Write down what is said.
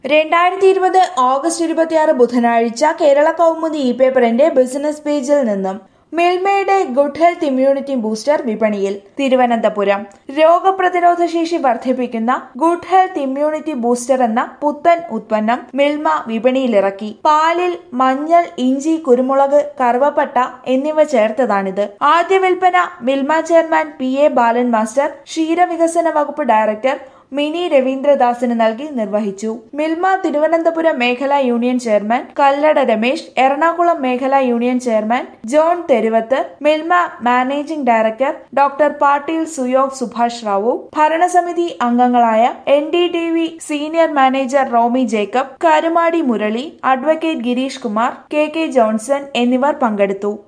രണ്ടായിരത്തി ഇരുപത് ഓഗസ്റ്റ് ഇരുപത്തിയാറ് ബുധനാഴ്ച കേരള കൗമുദി ഇ പേപ്പറിന്റെ ബിസിനസ് പേജിൽ നിന്നും മിൽമയുടെ ഗുഡ് ഹെൽത്ത് ഇമ്മ്യൂണിറ്റി ബൂസ്റ്റർ വിപണിയിൽ തിരുവനന്തപുരം രോഗപ്രതിരോധ ശേഷി വർദ്ധിപ്പിക്കുന്ന ഗുഡ് ഹെൽത്ത് ഇമ്മ്യൂണിറ്റി ബൂസ്റ്റർ എന്ന പുത്തൻ ഉത്പന്നം മിൽമ വിപണിയിലിറക്കി പാലിൽ മഞ്ഞൾ ഇഞ്ചി കുരുമുളക് കറുവപ്പട്ട എന്നിവ ചേർത്തതാണിത് ആദ്യ വിൽപ്പന Milma chairman P A Balan master ക്ഷീരവികസന വകുപ്പ് ഡയറക്ടർ മിനി രവീന്ദ്രദാസിന് നൽകി നിർവഹിച്ചു മിൽമ തിരുവനന്തപുരം മേഖലാ യൂണിയൻ ചെയർമാൻ കല്ലട രമേശ് എറണാകുളം മേഖലാ union chairman John Theruvath Milma managing director doctor Patil Suyog Subhash Rao ഭരണസമിതി അംഗങ്ങളായ N D T V senior manager Romy Jacob Karumadi Murali advocate Girish Kumar K K Johnson എന്നിവർ പങ്കെടുത്തു